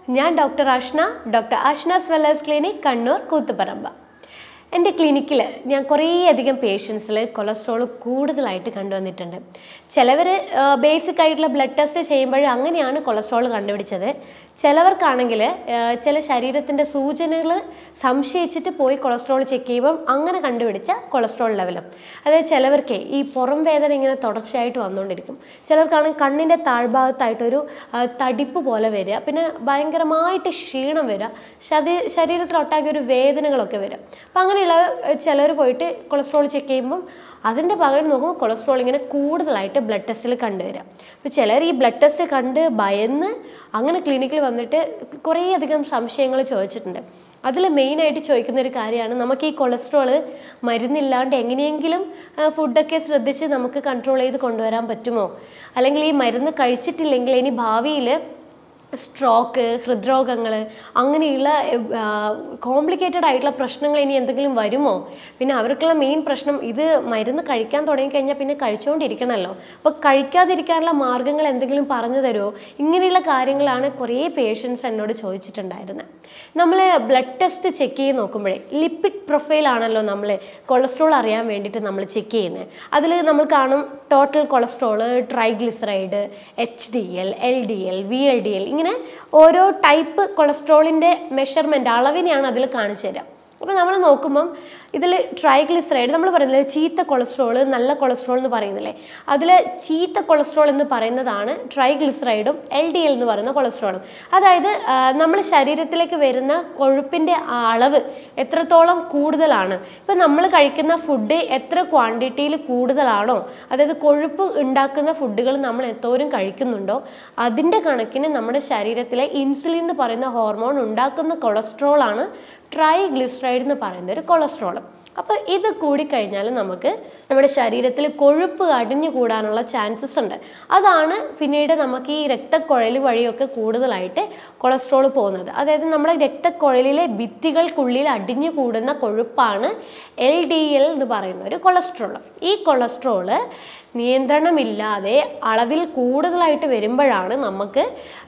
ഞാൻ doctor Ashna doctor അഷ്നാസ് വെല്ലേഴ്സ് ക്ലിനിക് കണ്ണൂർ കൂത്തുപറമ്പ് എൻ്റെ ക്ലിനിക്കിൽ ഞാൻ കുറേയധികം പേഷ്യൻസിൽ കൊളസ്ട്രോൾ കൂടുതലായിട്ട് കണ്ടുവന്നിട്ടുണ്ട് ചിലവർ ബേസിക് ആയിട്ടുള്ള ബ്ലഡ് ടെസ്റ്റ് ചെയ്യുമ്പോൾ അങ്ങനെയാണ് കൊളസ്ട്രോൾ കണ്ടുപിടിച്ചത് ചിലവർക്കാണെങ്കിൽ ചില ശരീരത്തിൻ്റെ സൂചനകൾ സംശയിച്ചിട്ട് പോയി കൊളസ്ട്രോൾ ചെക്ക് ചെയ്യുമ്പം അങ്ങനെ കണ്ടുപിടിച്ച കൊളസ്ട്രോൾ ലെവലും അതായത് ചിലവർക്ക് ഈ പുറം വേദന ഇങ്ങനെ തുടർച്ചയായിട്ട് വന്നുകൊണ്ടിരിക്കും ചിലർക്കാണെങ്കിൽ കണ്ണിൻ്റെ താഴ്ഭാഗത്തായിട്ടൊരു ആ, തടിപ്പ് പോലെ വരിക പിന്നെ ഭയങ്കരമായിട്ട് ക്ഷീണം വരിക ശരീ ശരീരത്തിലൊട്ടാകെ ഒരു വേദനകളൊക്കെ വരിക അപ്പം അങ്ങനെയുള്ള ചിലർ പോയിട്ട് കൊളസ്ട്രോൾ ചെക്ക് ചെയ്യുമ്പം അതിൻ്റെ പകരം നോക്കുമ്പോൾ കൊളസ്ട്രോൾ ഇങ്ങനെ കൂടുതലായിട്ട് ബ്ലഡ് ടെസ്റ്റിൽ കണ്ടുവരാം അപ്പോൾ ചിലർ ഈ ബ്ലഡ് ടെസ്റ്റ് കണ്ട് ഭയന്ന് അങ്ങനെ ക്ലിനിക്കിൽ വന്നിട്ട് കുറേയധികം സംശയങ്ങൾ ചോദിച്ചിട്ടുണ്ട് അതിൽ മെയിനായിട്ട് ചോദിക്കുന്ന ഒരു കാര്യമാണ് നമുക്ക് ഈ കൊളസ്ട്രോള് മരുന്നില്ലാണ്ട് എങ്ങനെയെങ്കിലും ആ, ഫുഡൊക്കെ ശ്രദ്ധിച്ച് നമുക്ക് കൺട്രോൾ ചെയ്ത് കൊണ്ടുവരാൻ പറ്റുമോ അല്ലെങ്കിൽ ഈ മരുന്ന് കഴിച്ചിട്ടില്ലെങ്കിൽ ഇനി ഭാവിയിൽ സ്ട്രോക്ക് ഹൃദ്രോഗങ്ങൾ അങ്ങനെയുള്ള കോംപ്ലിക്കേറ്റഡ് ആയിട്ടുള്ള പ്രശ്നങ്ങൾ ഇനി എന്തെങ്കിലും വരുമോ പിന്നെ അവർക്കുള്ള മെയിൻ പ്രശ്നം ഇത് മരുന്ന് കഴിക്കാൻ തുടങ്ങിക്കഴിഞ്ഞാൽ പിന്നെ കഴിച്ചുകൊണ്ടിരിക്കണമല്ലോ അപ്പോൾ കഴിക്കാതിരിക്കാനുള്ള മാർഗ്ഗങ്ങൾ എന്തെങ്കിലും പറഞ്ഞു തരുമോ ഇങ്ങനെയുള്ള കാര്യങ്ങളാണ് കുറേ പേഷ്യൻസ് എന്നോട് ചോദിച്ചിട്ടുണ്ടായിരുന്നത് നമ്മൾ ബ്ലഡ് ടെസ്റ്റ് ചെക്ക് ചെയ്ത് നോക്കുമ്പോഴേ ലിപ്പിഡ് പ്രൊഫൈൽ ആണല്ലോ നമ്മൾ കൊളസ്ട്രോൾ അറിയാൻ വേണ്ടിയിട്ട് നമ്മൾ ചെക്ക് ചെയ്യുന്നത് അതിൽ നമ്മൾ കാണും total cholesterol triglyceride H D L L D L V L D L ഇങ്ങനെ ഓരോ ടൈപ്പ് കൊളസ്ട്രോളിൻ്റെ മെഷർമെൻറ്റ് അളവിനെയാണ് അതിൽ കാണിച്ചു തരിക അപ്പോൾ നമ്മൾ നോക്കുമ്പം ഇതിൽ ട്രൈഗ്ലിസറൈഡ് നമ്മൾ പറയുന്നത് ചീത്ത കൊളസ്ട്രോൾ നല്ല കൊളസ്ട്രോൾ എന്ന് പറയുന്നില്ലേ അതിൽ ചീത്ത കൊളസ്ട്രോൾ എന്ന് പറയുന്നതാണ് ട്രൈഗ്ലിസറൈഡും എൽ ഡി എൽ എന്ന് പറയുന്ന കൊളസ്ട്രോളും അതായത് നമ്മൾ ശരീരത്തിലേക്ക് വരുന്ന കൊഴുപ്പിൻ്റെ അളവ് എത്രത്തോളം കൂടുതലാണ് ഇപ്പം നമ്മൾ കഴിക്കുന്ന ഫുഡ് എത്ര ക്വാണ്ടിറ്റിയിൽ കൂടുതലാണോ അതായത് കൊഴുപ്പ് ഉണ്ടാക്കുന്ന ഫുഡുകൾ നമ്മൾ എന്തോരം കഴിക്കുന്നുണ്ടോ അതിൻ്റെ കണക്കിന് നമ്മുടെ ശരീരത്തിലെ ഇൻസുലിൻ എന്ന് പറയുന്ന ഹോർമോൺ ഉണ്ടാക്കുന്ന കൊളസ്ട്രോളാണ് ട്രൈഗ്ലിസറൈഡ് എന്ന് പറയുന്ന ഒരു കൊളസ്ട്രോൾ അപ്പോൾ ഇത് കൂടിക്കഴിഞ്ഞാൽ നമുക്ക് നമ്മുടെ ശരീരത്തിൽ കൊഴുപ്പ് അടിഞ്ഞു കൂടാനുള്ള ചാൻസസ് ഉണ്ട് അതാണ് പിന്നീട് നമുക്ക് ഈ രക്തക്കുഴൽ വഴിയൊക്കെ കൂടുതലായിട്ട് കൊളസ്ട്രോൾ പോകുന്നത് അതായത് നമ്മുടെ രക്തക്കുഴലിലെ ഭിത്തികൾക്കുള്ളിൽ അടിഞ്ഞു കൂടുന്ന കൊഴുപ്പാണ് എൽ ഡി എൽ എന്ന് പറയുന്ന ഒരു കൊളസ്ട്രോൾ ഈ കൊളസ്ട്രോള് നിയന്ത്രണമില്ലാതെ അളവിൽ കൂടുതലായിട്ട് വരുമ്പോഴാണ് നമുക്ക്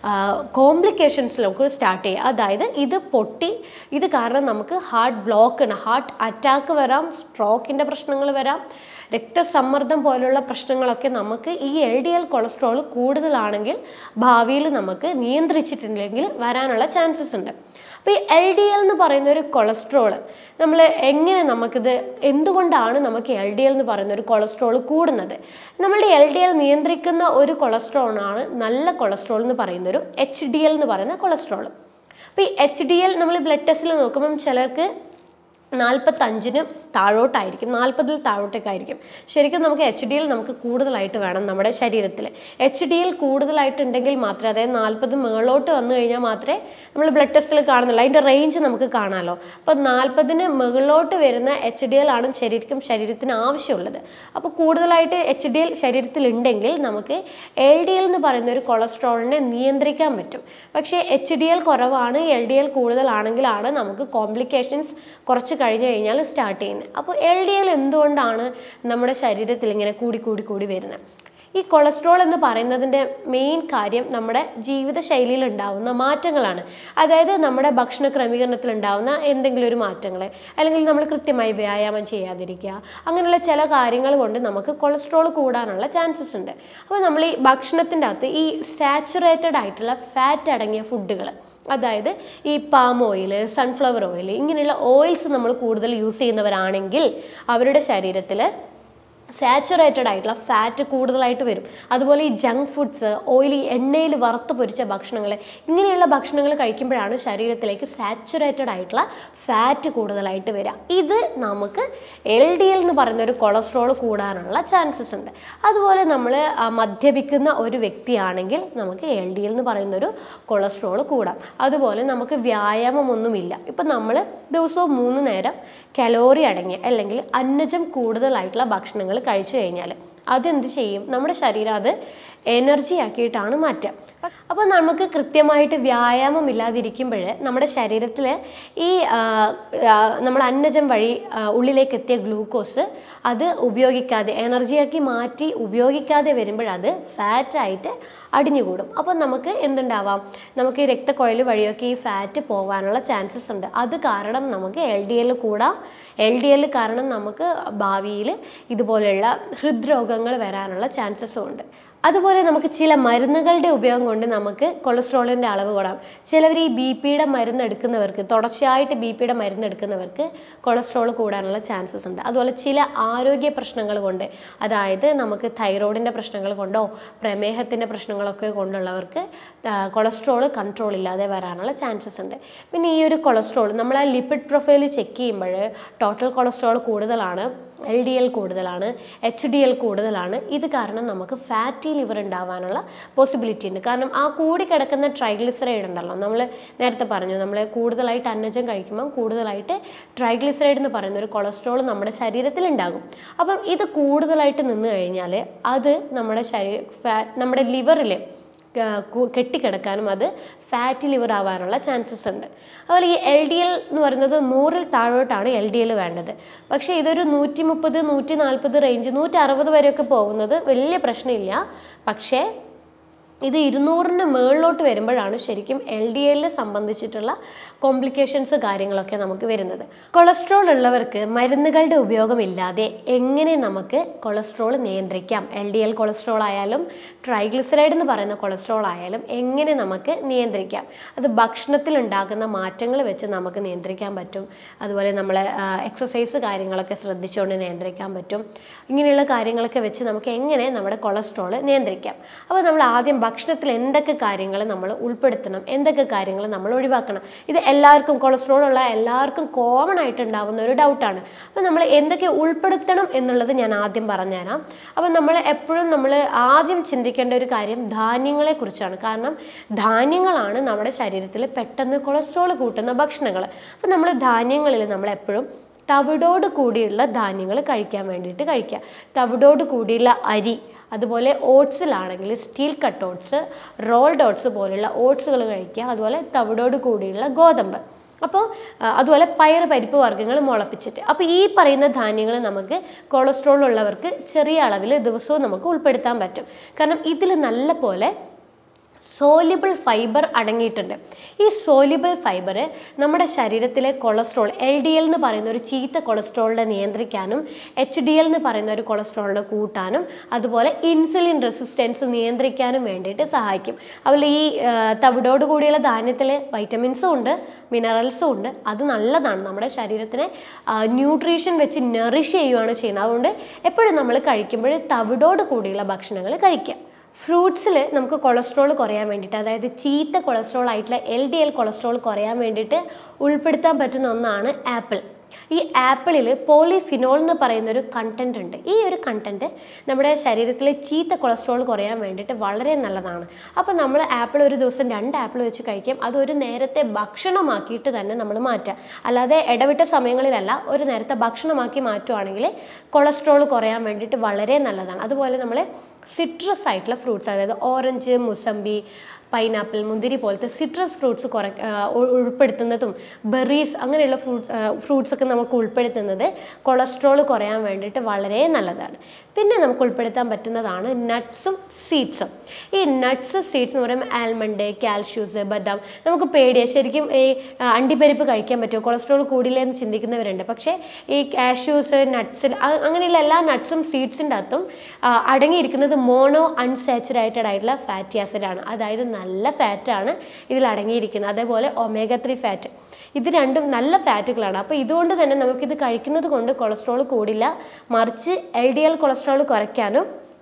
കോംപ്ലിക്കേഷൻസിലൊക്കെ സ്റ്റാർട്ട് ചെയ്യുക അതായത് ഇത് പൊട്ടി ഇത് കാരണം നമുക്ക് ഹാർട്ട് ബ്ലോക്ക് ഹാർട്ട് അറ്റാക്ക് വരാം സ്ട്രോക്കിൻ്റെ പ്രശ്നങ്ങൾ വരാം രക്തസമ്മർദ്ദം പോലുള്ള പ്രശ്നങ്ങളൊക്കെ നമുക്ക് ഈ എൽ ഡി എൽ കൊളസ്ട്രോൾ കൂടുതലാണെങ്കിൽ ഭാവിയിൽ നമുക്ക് നിയന്ത്രിച്ചിട്ടില്ലെങ്കിൽ വരാനുള്ള ചാൻസസ് ഉണ്ട് അപ്പോൾ ഈ എൽ ഡി എൽ എന്ന് പറയുന്ന ഒരു കൊളസ്ട്രോൾ നമ്മൾ എങ്ങനെ നമുക്കിത് എന്തുകൊണ്ടാണ് നമുക്ക് എൽ ഡി എൽ എന്ന് പറയുന്ന ഒരു കൊളസ്ട്രോൾ കൂടുന്നത് നമ്മളുടെ എൽ ഡി എൽ നിയന്ത്രിക്കുന്ന ഒരു കൊളസ്ട്രോളാണ് നല്ല കൊളസ്ട്രോൾ എന്ന് പറയുന്ന ഒരു എച്ച് ഡി എൽ എന്ന് പറയുന്ന കൊളസ്ട്രോൾ അപ്പോൾ ഈ എച്ച് ഡി എൽ നമ്മൾ ബ്ലഡ് ടെസ്റ്റിൽ നോക്കുമ്പം ചിലർക്ക് നാൽപ്പത്തഞ്ചിന് താഴോട്ടായിരിക്കും നാൽപ്പതിൽ താഴോട്ടേക്കായിരിക്കും ശരിക്കും നമുക്ക് എച്ച് ഡി എൽ നമുക്ക് കൂടുതലായിട്ട് വേണം നമ്മുടെ ശരീരത്തിൽ എച്ച് ഡി എൽ കൂടുതലായിട്ടുണ്ടെങ്കിൽ മാത്രമേ അതായത് നാൽപ്പത് മുകളിലോട്ട് വന്നു കഴിഞ്ഞാൽ മാത്രമേ നമ്മൾ ബ്ലഡ് ടെസ്റ്റിൽ കാണുന്നുള്ളൂ അതിൻ്റെ റേഞ്ച് നമുക്ക് കാണാമല്ലോ അപ്പോൾ നാൽപ്പതിന് മുകളിലോട്ട് വരുന്ന എച്ച് ഡി എൽ ആണ് ശരിക്കും ശരീരത്തിന് ആവശ്യമുള്ളത് അപ്പോൾ കൂടുതലായിട്ട് എച്ച് ഡി എൽ ശരീരത്തിൽ ഉണ്ടെങ്കിൽ നമുക്ക് എൽ ഡി എൽ എന്ന് പറയുന്ന ഒരു കൊളസ്ട്രോളിനെ നിയന്ത്രിക്കാൻ പറ്റും പക്ഷേ എച്ച് ഡി എൽ കുറവാണ് എൽ ഡി എൽ കൂടുതലാണെങ്കിലാണ് നമുക്ക് കോംപ്ലിക്കേഷൻസ് കുറച്ച് കഴിഞ്ഞ് കഴിഞ്ഞാൽ സ്റ്റാർട്ട് ചെയ്യുന്നത് അപ്പോൾ എൽ ഡി എൽ എന്തുകൊണ്ടാണ് നമ്മുടെ ശരീരത്തിൽ ഇങ്ങനെ കൂടി കൂടി കൂടി വരുന്നത് ഈ കൊളസ്ട്രോൾ എന്ന് പറയുന്നതിൻ്റെ മെയിൻ കാര്യം നമ്മുടെ ജീവിതശൈലിയിൽ ഉണ്ടാവുന്ന മാറ്റങ്ങളാണ് അതായത് നമ്മുടെ ഭക്ഷണ ക്രമീകരണത്തിൽ ഉണ്ടാവുന്ന എന്തെങ്കിലും ഒരു മാറ്റങ്ങൾ അല്ലെങ്കിൽ നമ്മൾ കൃത്യമായി വ്യായാമം ചെയ്യാതിരിക്കുക അങ്ങനെയുള്ള ചില കാര്യങ്ങൾ കൊണ്ട് നമുക്ക് കൊളസ്ട്രോൾ കൂടാനുള്ള ചാൻസസ് ഉണ്ട് അപ്പോൾ നമ്മൾ ഈ ഭക്ഷണത്തിൻ്റെ അകത്ത് ഈ സാച്ചുറേറ്റഡ് ആയിട്ടുള്ള ഫാറ്റ് അടങ്ങിയ ഫുഡുകൾ അതായത് ഈ പാം ഓയിൽ സൺഫ്ലവർ ഓയിൽ ഇങ്ങനെയുള്ള ഓയിൽസ് നമ്മൾ കൂടുതൽ യൂസ് ചെയ്യുന്നവരാണെങ്കിൽ അവരുടെ ശരീരത്തിൽ സാച്ചുറേറ്റഡ് ആയിട്ടുള്ള ഫാറ്റ് കൂടുതലായിട്ട് വരും അതുപോലെ ഈ ജങ്ക് ഫുഡ്സ് ഓയിലി എണ്ണയിൽ വറുത്ത് പൊരിച്ച ഭക്ഷണങ്ങൾ ഇങ്ങനെയുള്ള ഭക്ഷണങ്ങൾ കഴിക്കുമ്പോഴാണ് ശരീരത്തിലേക്ക് സാച്ചുറേറ്റഡ് ആയിട്ടുള്ള ഫാറ്റ് കൂടുതലായിട്ട് വരിക ഇത് നമുക്ക് എൽ ഡി എൽ എന്ന് പറയുന്ന ഒരു കൊളസ്ട്രോൾ കൂടാനുള്ള ചാൻസസ് ഉണ്ട് അതുപോലെ നമ്മൾ മദ്യപിക്കുന്ന ഒരു വ്യക്തിയാണെങ്കിൽ നമുക്ക് എൽ ഡി എൽ എന്ന് പറയുന്ന ഒരു കൊളസ്ട്രോൾ കൂടാം അതുപോലെ നമുക്ക് വ്യായാമമൊന്നുമില്ല ഇപ്പം നമ്മൾ ദിവസവും മൂന്ന് നേരം കലോറി അടങ്ങിയ അല്ലെങ്കിൽ അന്നജം കൂടുതലായിട്ടുള്ള ഭക്ഷണങ്ങൾ കഴിച്ചു കഴിഞ്ഞാൽ അതെന്ത് ചെയ്യും നമ്മുടെ ശരീരം അത് എനർജി ആക്കിയിട്ടാണ് മാറ്റുക അപ്പോൾ നമുക്ക് കൃത്യമായിട്ട് വ്യായാമം ഇല്ലാതിരിക്കുമ്പോൾ നമ്മുടെ ശരീരത്തിൽ ഈ ആ, ആ, നമ്മൾ അന്നജം വഴി ആ, ഉള്ളിലേക്ക് എത്തിയ ഗ്ലൂക്കോസ് അത് ഉപയോഗിക്കാതെ എനർജിയാക്കി മാറ്റി ഉപയോഗിക്കാതെ വരുമ്പോഴത് ഫാറ്റായിട്ട് അടിഞ്ഞുകൂടും അപ്പോൾ നമുക്ക് എന്തുണ്ടാവാം നമുക്ക് ഈ രക്തക്കുഴൽ വഴിയൊക്കെ ഈ ഫാറ്റ് പോകാനുള്ള ചാൻസസ് ഉണ്ട് അത് കാരണം നമുക്ക് എൽ ഡി എൽ കൂടാം എൽ ഡി എൽ കാരണം നമുക്ക് ഭാവിയിൽ ഇതുപോലെയുള്ള ഹൃദ്രോഗങ്ങൾ വരാനുള്ള ചാൻസസും ഉണ്ട് അതുപോലെ നമുക്ക് ചില മരുന്നുകളുടെ ഉപയോഗം കൊണ്ട് നമുക്ക് കൊളസ്ട്രോളിൻ്റെ അളവ് കൂടാം ചിലവർ ഈ ബി പിയുടെ മരുന്ന് എടുക്കുന്നവർക്ക് തുടർച്ചയായിട്ട് ബി പിയുടെ മരുന്ന് എടുക്കുന്നവർക്ക് കൊളസ്ട്രോൾ കൂടാനുള്ള ചാൻസസ് ഉണ്ട് അതുപോലെ ചില ആരോഗ്യ പ്രശ്നങ്ങൾ കൊണ്ട് അതായത് നമുക്ക് തൈറോയിഡിൻ്റെ പ്രശ്നങ്ങൾ കൊണ്ടോ പ്രമേഹത്തിൻ്റെ പ്രശ്നങ്ങളൊക്കെ കൊണ്ടുള്ളവർക്ക് കൊളസ്ട്രോൾ കൺട്രോൾ ഇല്ലാതെ വരാനുള്ള ചാൻസസ് ഉണ്ട് പിന്നെ ഈ ഒരു കൊളസ്ട്രോൾ നമ്മൾ ആ ലിപ്പിഡ് പ്രൊഫൈൽ ചെക്ക് ചെയ്യുമ്പോൾ ടോട്ടൽ കൊളസ്ട്രോൾ കൂടുതലാണ് എൽ ഡി എൽ കൂടുതലാണ് എച്ച് ഡി എൽ കൂടുതലാണ് ഇത് കാരണം നമുക്ക് ഫാറ്റി ലിവർ ഉണ്ടാവാനുള്ള പോസിബിലിറ്റി ഉണ്ട് കാരണം ആ കൂടി കിടക്കുന്ന ട്രൈഗ്ലിസറൈഡ് ഉണ്ടല്ലോ നമ്മൾ നേരത്തെ പറഞ്ഞു നമ്മൾ കൂടുതലായിട്ട് അന്നജം കഴിക്കുമ്പോൾ കൂടുതലായിട്ട് ട്രൈഗ്ലിസറൈഡ് എന്ന് പറയുന്ന ഒരു കൊളസ്ട്രോൾ നമ്മുടെ ശരീരത്തിൽ ഉണ്ടാകും അപ്പം ഇത് കൂടുതലായിട്ട് നിന്ന് കഴിഞ്ഞാൽ അത് നമ്മുടെ ശരീര ഫാ നമ്മുടെ ലിവറിൽ കെട്ടിക്കിടക്കാനും അത് ഫാറ്റി ലിവർ ആവാനുള്ള ചാൻസസ് ഉണ്ട് അതുപോലെ ഈ എൽ ഡി എൽ എന്ന് പറയുന്നത് നൂറിൽ താഴോട്ടാണ് എൽ ഡി എൽ വേണ്ടത് പക്ഷേ ഇതൊരു നൂറ്റി മുപ്പത് നൂറ്റി നാൽപ്പത് റേഞ്ച് നൂറ്റി അറുപത് വരെയൊക്കെ പോകുന്നത് വലിയ പ്രശ്നമില്ല പക്ഷേ ഇത് ഇരുന്നൂറിന് മുകളിലോട്ട് വരുമ്പോഴാണ് ശരിക്കും എൽ ഡി എല്ലിൽ സംബന്ധിച്ചിട്ടുള്ള കോംപ്ലിക്കേഷൻസ് കാര്യങ്ങളൊക്കെ നമുക്ക് വരുന്നത് കൊളസ്ട്രോൾ ഉള്ളവർക്ക് മരുന്നുകളുടെ ഉപയോഗമില്ലാതെ എങ്ങനെ നമുക്ക് കൊളസ്ട്രോൾ നിയന്ത്രിക്കാം എൽ ഡി എൽ കൊളസ്ട്രോൾ ആയാലും ട്രൈഗ്ലിസറൈഡ് എന്ന് പറയുന്ന കൊളസ്ട്രോൾ ആയാലും എങ്ങനെ നമുക്ക് നിയന്ത്രിക്കാം അത് ഭക്ഷണത്തിൽ ഉണ്ടാകുന്ന മാറ്റങ്ങൾ വെച്ച് നമുക്ക് നിയന്ത്രിക്കാൻ പറ്റും അതുപോലെ നമ്മൾ എക്സസൈസ് കാര്യങ്ങളൊക്കെ ശ്രദ്ധിച്ചുകൊണ്ട് നിയന്ത്രിക്കാൻ പറ്റും ഇങ്ങനെയുള്ള കാര്യങ്ങളൊക്കെ വെച്ച് നമുക്ക് എങ്ങനെ നമ്മുടെ കൊളസ്ട്രോൾ നിയന്ത്രിക്കാം അപ്പോൾ നമ്മൾ ആദ്യം ഭക്ഷണത്തിൽ എന്തൊക്കെ കാര്യങ്ങൾ നമ്മൾ ഉൾപ്പെടുത്തണം എന്തൊക്കെ കാര്യങ്ങൾ നമ്മൾ ഒഴിവാക്കണം ഇത് എല്ലാവർക്കും കൊളസ്ട്രോൾ ഉള്ള എല്ലാവർക്കും കോമൺ ആയിട്ട് ഉണ്ടാവുന്ന ഒരു ഡൗട്ടാണ് അപ്പോൾ നമ്മൾ എന്തൊക്കെ ഉൾപ്പെടുത്തണം എന്നുള്ളത് ഞാൻ ആദ്യം പറഞ്ഞുതരാം അപ്പോൾ നമ്മൾ എപ്പോഴും നമ്മൾ ആദ്യം ചിന്തിക്കേണ്ട ഒരു കാര്യം ധാന്യങ്ങളെ കുറിച്ചാണ് കാരണം ധാന്യങ്ങളാണ് നമ്മുടെ ശരീരത്തിൽ പെട്ടെന്ന് കൊളസ്ട്രോൾ കൂട്ടുന്ന ഭക്ഷണങ്ങൾ അപ്പോൾ നമ്മൾ ധാന്യങ്ങളിൽ നമ്മൾ എപ്പോഴും തവിടോട് കൂടിയുള്ള ധാന്യങ്ങൾ കഴിക്കാൻ വേണ്ടിയിട്ട് കഴിക്കുക തവിടോട് കൂടിയുള്ള അരി അതുപോലെ ഓട്സിലാണെങ്കിൽ steel cut oats rolled oats പോലെയുള്ള ഓട്സുകൾ കഴിക്കുക അതുപോലെ തവിടോട് കൂടിയുള്ള ഗോതമ്പ് അപ്പോൾ ആ, അതുപോലെ പയർ പരിപ്പ് വർഗ്ഗങ്ങൾ മുളപ്പിച്ചിട്ട് അപ്പോൾ ഈ പറയുന്ന ധാന്യങ്ങൾ നമുക്ക് കൊളസ്ട്രോൾ ഉള്ളവർക്ക് ചെറിയ അളവിൽ ദിവസവും നമുക്ക് ഉൾപ്പെടുത്താൻ പറ്റും കാരണം ഇതിൽ നല്ല പോലെ സോലിബിൾ ഫൈബർ അടങ്ങിയിട്ടുണ്ട് ഈ സോലിബിൾ ഫൈബർ നമ്മുടെ ശരീരത്തിലെ കൊളസ്ട്രോൾ എൽ ഡി എൽ എന്ന് പറയുന്ന ഒരു ചീത്ത കൊളസ്ട്രോളിനെ നിയന്ത്രിക്കാനും എച്ച് ഡി എൽ എന്ന് പറയുന്ന ഒരു കൊളസ്ട്രോളിനെ കൂട്ടാനും അതുപോലെ ഇൻസുലിൻ റെസിസ്റ്റൻസ് നിയന്ത്രിക്കാനും വേണ്ടിയിട്ട് സഹായിക്കും അതുപോലെ ഈ ആ, തവിടോട് കൂടിയുള്ള ധാന്യത്തിൽ വൈറ്റമിൻസും ഉണ്ട് മിനറൽസും ഉണ്ട് അത് നല്ലതാണ് നമ്മുടെ ശരീരത്തിനെ ന്യൂട്രീഷൻ വെച്ച് നറിഷ് ചെയ്യുകയാണ് ചെയ്യുന്നത് അതുകൊണ്ട് എപ്പോഴും നമ്മൾ കഴിക്കുമ്പോൾ തവിടോട് കൂടിയുള്ള ഭക്ഷണങ്ങൾ കഴിക്കുക ഫ്രൂട്ട്സിൽ നമുക്ക് കൊളസ്ട്രോൾ കുറയാൻ വേണ്ടിയിട്ട് അതായത് ചീത്ത കൊളസ്ട്രോൾ ആയിട്ടുള്ള എൽ ഡി എൽ കൊളസ്ട്രോൾ കുറയാൻ വേണ്ടിയിട്ട് ഉൾപ്പെടുത്താൻ പറ്റുന്ന ഒന്നാണ് ആപ്പിൾ ഈ ആപ്പിളിൽ പോളിഫിനോൾ എന്ന് പറയുന്ന ഒരു കണ്ടന്റ് ഉണ്ട് ഈ ഒരു കണ്ടന്റ് നമ്മുടെ ശരീരത്തിലെ ചീത്ത കൊളസ്ട്രോൾ കുറയാൻ വേണ്ടിയിട്ട് വളരെ നല്ലതാണ് അപ്പോൾ നമ്മൾ ആപ്പിൾ ഒരു ദിവസം രണ്ട് ആപ്പിൾ വെച്ച് കഴിക്കും അത് ഒരു നേരത്തെ ഭക്ഷണമാക്കിയിട്ട് തന്നെ നമ്മൾ മാറ്റുക അല്ലാതെ ഇടവിട്ട സമയങ്ങളിലല്ല ഒരു നേരത്തെ ഭക്ഷണമാക്കി മാറ്റുവാണെങ്കിൽ കൊളസ്ട്രോൾ കുറയാൻ വേണ്ടിയിട്ട് വളരെ നല്ലതാണ് അതുപോലെ നമ്മൾ സിട്രസ് ആയിട്ടുള്ള ഫ്രൂട്ട്സ് അതായത് ഓറഞ്ച് മുസമ്പി പൈനാപ്പിൾ മുന്തിരി പോലത്തെ സിട്രസ് ഫ്രൂട്ട്സ് കുറ ആ, ഉൾ- ഉൾപ്പെടുത്തുന്നതും ബെറീസ് അങ്ങനെയുള്ള ഫ്രൂട്ട്സ് ഫ്രൂട്ട്സ് ഒക്കെ നമുക്ക് ഉൾപ്പെടുത്തുന്നത് കൊളസ്ട്രോൾ കുറയാൻ വേണ്ടിയിട്ട് വളരെ നല്ലതാണ് പിന്നെ നമുക്ക് ഉൾപ്പെടുത്താൻ പറ്റുന്നതാണ് നട്ട്സും സീഡ്സും ഈ നട്ട്സ് സീഡ്സ് എന്ന് പറയുമ്പോൾ ആൽമണ്ട് കാൽഷ്യൂസ് ബദാം നമുക്ക് പേടിയാണ് ശരിക്കും ഈ ആ, അണ്ടിപ്പരിപ്പ് കഴിക്കാൻ പറ്റുമോ കൊളസ്ട്രോൾ കൂടില്ല എന്ന് ചിന്തിക്കുന്നവരുണ്ട് പക്ഷേ ഈ കാഷ്യൂസ് നട്ട്സ് അങ്ങനെയുള്ള എല്ലാ നട്ട്സും സീഡ്സിൻ്റെ അകത്തും ആ, അടങ്ങിയിരിക്കുന്നത് മോണോ അൺസാച്ചുറേറ്റഡ് ആയിട്ടുള്ള ഫാറ്റി ആസിഡാണ് അതായത് നല്ല ഫാറ്റാണ് ഇതിൽ അടങ്ങിയിരിക്കുന്നത് അതേപോലെ ഒമേഗ ത്രീ ഫാറ്റ് ഇത് രണ്ടും നല്ല ഫാറ്റുകളാണ് അപ്പോൾ ഇതുകൊണ്ട് തന്നെ നമുക്കിത് കഴിക്കുന്നത് കൊണ്ട് കൊളസ്ട്രോൾ കൂടില്ല മറിച്ച് എൽ ഡി എൽ കൊളസ്ട്രോൾ കുറയ്ക്കാനും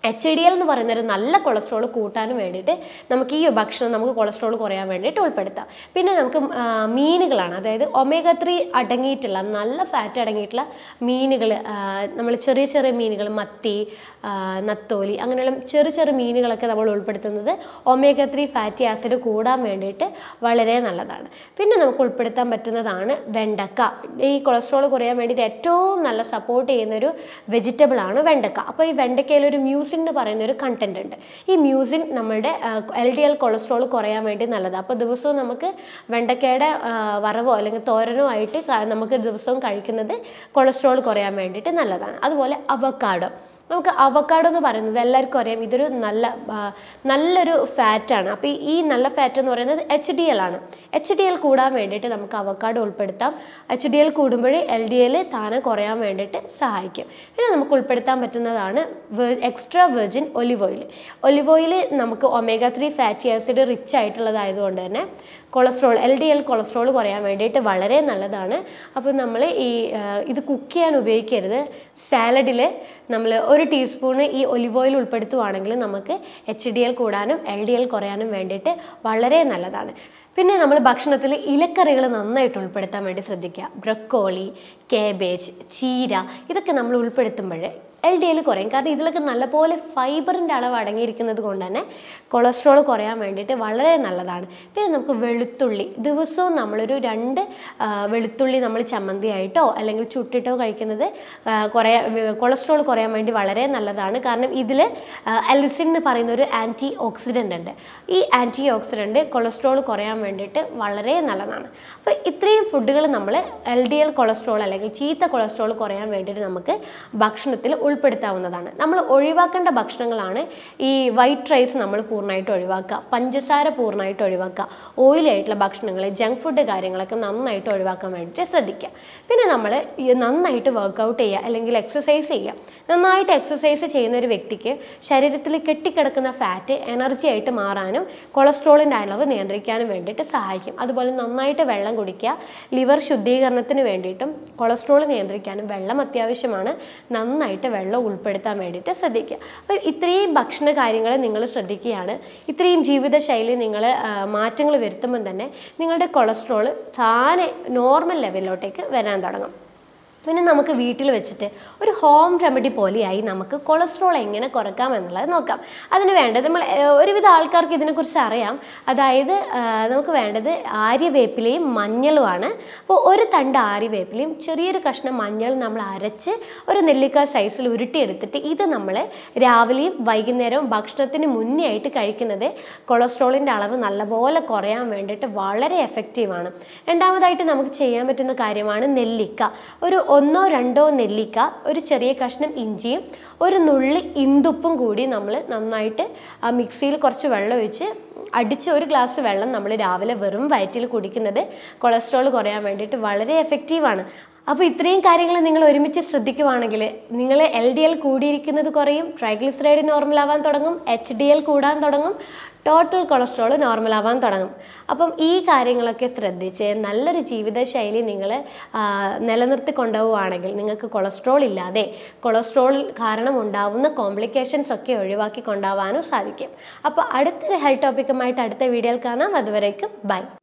എച്ച് ഡി എൽ എന്ന് പറയുന്ന ഒരു നല്ല കൊളസ്ട്രോൾ കൂട്ടാനും വേണ്ടിയിട്ട് നമുക്ക് ഈ ഭക്ഷണം നമുക്ക് കൊളസ്ട്രോൾ കുറയാൻ വേണ്ടിയിട്ട് ഉൾപ്പെടുത്താം പിന്നെ നമുക്ക് ആ, മീനുകളാണ് അതായത് ഒമേഗ ത്രീ അടങ്ങിയിട്ടുള്ള നല്ല ഫാറ്റ് അടങ്ങിയിട്ടുള്ള മീനുകൾ നമ്മൾ ചെറിയ ചെറിയ മീനുകൾ മത്തി ആ, നത്തോലി അങ്ങനെയുള്ള ചെറിയ ചെറിയ മീനുകളൊക്കെ നമ്മൾ ഉൾപ്പെടുത്തുന്നത് ഒമേഗ ത്രീ ഫാറ്റി ആസിഡ് കൂടാൻ വേണ്ടിയിട്ട് വളരെ നല്ലതാണ് പിന്നെ നമുക്ക് ഉൾപ്പെടുത്താൻ പറ്റുന്നതാണ് വെണ്ടക്ക ഈ കൊളസ്ട്രോൾ കുറയാൻ വേണ്ടിയിട്ട് ഏറ്റവും നല്ല സപ്പോർട്ട് ചെയ്യുന്ന ഒരു വെജിറ്റബിൾ ആണ് വെണ്ടക്ക അപ്പോൾ ഈ വെണ്ടക്കയിൽ ഒരു മ്യൂസിൻ എന്ന് പറയുന്ന ഒരു കണ്ടന്റ് ഉണ്ട് ഈ മ്യൂസിൻ നമ്മളുടെ എൽ ഡി എൽ കൊളസ്ട്രോൾ കുറയാൻ വേണ്ടി നല്ലതാണ് അപ്പോൾ ദിവസവും നമുക്ക് വെണ്ടക്കയുടെ ആ, വറവോ അല്ലെങ്കിൽ തോരനോ ആയിട്ട് ക- നമുക്ക് ദിവസവും കഴിക്കുന്നത് കൊളസ്ട്രോൾ കുറയാൻ വേണ്ടിയിട്ട് നല്ലതാണ് അതുപോലെ അവക്കാഡോ നമുക്ക് അവക്കാഡോ എന്ന് പറയുന്നത് എല്ലാവർക്കും അറിയാം ഇതൊരു നല്ല ആ, നല്ലൊരു ഫാറ്റാണ് അപ്പോൾ ഈ- ഈ നല്ല ഫാറ്റ് എന്ന് പറയുന്നത് എച്ച് ഡി എൽ ആണ് എച്ച് ഡി എൽ കൂടാൻ വേണ്ടിയിട്ട് നമുക്ക് അവക്കാഡോ ഉൾപ്പെടുത്താം എച്ച് ഡി എൽ കൂടുമ്പോൾ എൽ ഡി എൽ താനെ കുറയാൻ വേണ്ടിയിട്ട് സഹായിക്കും പിന്നെ നമുക്ക് ഉൾപ്പെടുത്താൻ പറ്റുന്നതാണ് extra virgin olive oil olive oil നമുക്ക് omega three fatty acid rich ആയിട്ടുള്ളതായതുകൊണ്ട് തന്നെ cholesterol L D L cholesterol കുറയാൻ വേണ്ടിയിട്ട് വളരെ നല്ലതാണ് അപ്പോൾ നമ്മൾ ഈ ആ, ഇത് കുക്ക് ചെയ്യാൻ ഉപയോഗിക്കരുത് സാലഡിൽ നമ്മൾ ഒരു ടീസ്പൂണ് ഈ ഒലിവ് ഓയിൽ ഉൾപ്പെടുത്തുവാണെങ്കിൽ നമുക്ക് എച്ച് ഡി എൽ കൂടാനും എൽ ഡി എൽ കുറയാനും വേണ്ടിയിട്ട് വളരെ നല്ലതാണ് പിന്നെ നമ്മൾ ഭക്ഷണത്തിൽ ഇലക്കറികൾ നന്നായിട്ട് ഉൾപ്പെടുത്താൻ വേണ്ടി ശ്രദ്ധിക്കുക ബ്രക്കോളി കേബേജ് ചീര ഇതൊക്കെ നമ്മൾ ഉൾപ്പെടുത്തുമ്പോൾ എൽ ഡി എൽ കുറയും കാരണം ഇതിലൊക്കെ നല്ലപോലെ ഫൈബറിൻ്റെ അളവ് അടങ്ങിയിരിക്കുന്നത് കൊണ്ട് തന്നെ കൊളസ്ട്രോൾ കുറയാൻ വേണ്ടിയിട്ട് വളരെ നല്ലതാണ് പിന്നെ നമുക്ക് വെളുത്തുള്ളി ദിവസവും നമ്മളൊരു രണ്ട് ആ, വെളുത്തുള്ളി നമ്മൾ ചമ്മന്തിയായിട്ടോ അല്ലെങ്കിൽ ചുട്ടിട്ടോ കഴിക്കുന്നത് ആ, കുറയാ കൊളസ്ട്രോൾ കുറയാൻ വേണ്ടി വളരെ നല്ലതാണ് കാരണം ഇതിൽ എലിസിൻ എന്ന് പറയുന്ന ഒരു ആൻറ്റി ഓക്സിഡൻ്റ് ഉണ്ട് ഈ ആൻറ്റി ഓക്സിഡൻ്റ് കൊളസ്ട്രോൾ കുറയാൻ വേണ്ടിയിട്ട് വളരെ നല്ലതാണ് അപ്പോൾ ഇത്രയും ഫുഡുകൾ നമ്മൾ എൽ ഡി എൽ കൊളസ്ട്രോൾ അല്ലെങ്കിൽ ചീത്ത കൊളസ്ട്രോൾ കുറയാൻ വേണ്ടിയിട്ട് നമുക്ക് ഭക്ഷണത്തിൽ ഉൾപ്പെടുത്താവുന്നതാണ് നമ്മൾ ഒഴിവാക്കേണ്ട ഭക്ഷണങ്ങളാണ് ഈ വൈറ്റ് റൈസ് നമ്മൾ പൂർണ്ണമായിട്ട് ഒഴിവാക്കുക പഞ്ചസാര പൂർണ്ണമായിട്ട് ഒഴിവാക്കുക ഓയിലി ആയിട്ടുള്ള ഭക്ഷണങ്ങൾ ജങ്ക് ഫുഡ് കാര്യങ്ങളൊക്കെ നന്നായിട്ട് ഒഴിവാക്കാൻ വേണ്ടിയിട്ട് ശ്രദ്ധിക്കുക പിന്നെ നമ്മൾ ഈ നന്നായിട്ട് വർക്കൗട്ട് ചെയ്യുക അല്ലെങ്കിൽ എക്സസൈസ് ചെയ്യുക നന്നായിട്ട് എക്സസൈസ് ചെയ്യുന്ന ഒരു വ്യക്തിക്ക് ശരീരത്തിൽ കെട്ടിക്കിടക്കുന്ന ഫാറ്റ് എനർജി ആയിട്ട് മാറാനും കൊളസ്ട്രോളിൻ്റെ അളവ് നിയന്ത്രിക്കാനും വേണ്ടിയിട്ട് സഹായിക്കും അതുപോലെ നന്നായിട്ട് വെള്ളം കുടിക്കുക ലിവർ ശുദ്ധീകരണത്തിന് വേണ്ടിയിട്ടും കൊളസ്ട്രോൾ നിയന്ത്രിക്കാനും വെള്ളം അത്യാവശ്യമാണ് നന്നായിട്ട് വെള്ളം ഉൾപ്പെടുത്താൻ വേണ്ടിയിട്ട് ശ്രദ്ധിക്കുക അപ്പോൾ ഇത്രയും ഭക്ഷണ കാര്യങ്ങൾ നിങ്ങൾ ശ്രദ്ധിക്കുകയാണ് ഇത്രയും ജീവിതശൈലി നിങ്ങൾ മാറ്റങ്ങൾ വരുത്തുമ്പോൾ തന്നെ നിങ്ങളുടെ കൊളസ്ട്രോൾ താനെ നോർമൽ ലെവലിലോട്ടേക്ക് വരാൻ തുടങ്ങും പിന്നെ നമുക്ക് വീട്ടിൽ വെച്ചിട്ട് ഒരു ഹോം റെമഡി പോലെയായി നമുക്ക് കൊളസ്ട്രോൾ എങ്ങനെ കുറക്കാം എന്നുള്ളത് നോക്കാം അതിന് വേണ്ടത് നമ്മൾ ഏഹ്, ഒരുവിധ ആൾക്കാർക്ക് ഇതിനെക്കുറിച്ച് അറിയാം അതായത് ആഹ്, നമുക്ക് വേണ്ടത് ആര്യവേപ്പിലയും മഞ്ഞളുമാണ് അപ്പോൾ ഒരു തണ്ട് ആര്യവേപ്പിലയും ചെറിയൊരു കഷ്ണം മഞ്ഞൾ നമ്മൾ അരച്ച് ഒരു നെല്ലിക്ക സൈസിൽ ഉരുട്ടിയെടുത്തിട്ട് ഇത് നമ്മൾ രാവിലെയും വൈകുന്നേരവും ഭക്ഷണത്തിന് മുന്നേ ആയിട്ട് കഴിക്കുന്നത് കൊളസ്ട്രോളിൻ്റെ അളവ് നല്ലപോലെ കുറയാൻ വേണ്ടിയിട്ട് വളരെ എഫക്റ്റീവാണ് രണ്ടാമതായിട്ട് നമുക്ക് ചെയ്യാൻ പറ്റുന്ന കാര്യമാണ് നെല്ലിക്ക ഒരു ഒന്നോ രണ്ടോ നെല്ലിക്ക ഒരു ചെറിയ കഷ്ണം ഇഞ്ചിയും ഒരു നുള്ളി ഇന്തുപ്പും കൂടി നമ്മൾ നന്നായിട്ട് ആ മിക്സിയിൽ കുറച്ച് വെള്ളം ഒഴിച്ച് അടിച്ച് ഒരു ഗ്ലാസ് വെള്ളം നമ്മൾ രാവിലെ വെറും വയറ്റിൽ കുടിക്കുന്നത് കൊളസ്ട്രോൾ കുറയാൻ വേണ്ടിയിട്ട് വളരെ എഫക്റ്റീവാണ് അപ്പോൾ ഇത്രയും കാര്യങ്ങൾ നിങ്ങൾ ഒരുമിച്ച് ശ്രദ്ധിക്കുവാണെങ്കിൽ നിങ്ങൾ എൽ ഡി എൽ കൂടിയിരിക്കുന്നത് കുറയും ട്രൈഗ്ലിസറൈഡ് നോർമൽ ആവാൻ തുടങ്ങും എച്ച് ഡി എൽ കൂടാൻ തുടങ്ങും ടോട്ടൽ കൊളസ്ട്രോൾ നോർമൽ ആവാൻ തുടങ്ങും അപ്പം ഈ കാര്യങ്ങളൊക്കെ ശ്രദ്ധിച്ച് നല്ലൊരു ജീവിതശൈലി നിങ്ങൾ നിലനിർത്തി കൊണ്ടുപോവുകയാണെങ്കിൽ നിങ്ങൾക്ക് കൊളസ്ട്രോൾ ഇല്ലാതെ കൊളസ്ട്രോൾ കാരണം ഉണ്ടാവുന്ന കോംപ്ലിക്കേഷൻസ് ഒക്കെ ഒഴിവാക്കി കൊണ്ടുപോകാനും സാധിക്കും അപ്പോൾ അടുത്തൊരു ഹെൽത്ത് ടോപ്പിക്കുമായിട്ട് അടുത്ത വീഡിയോയിൽ കാണാം അതുവരേക്കും ബൈ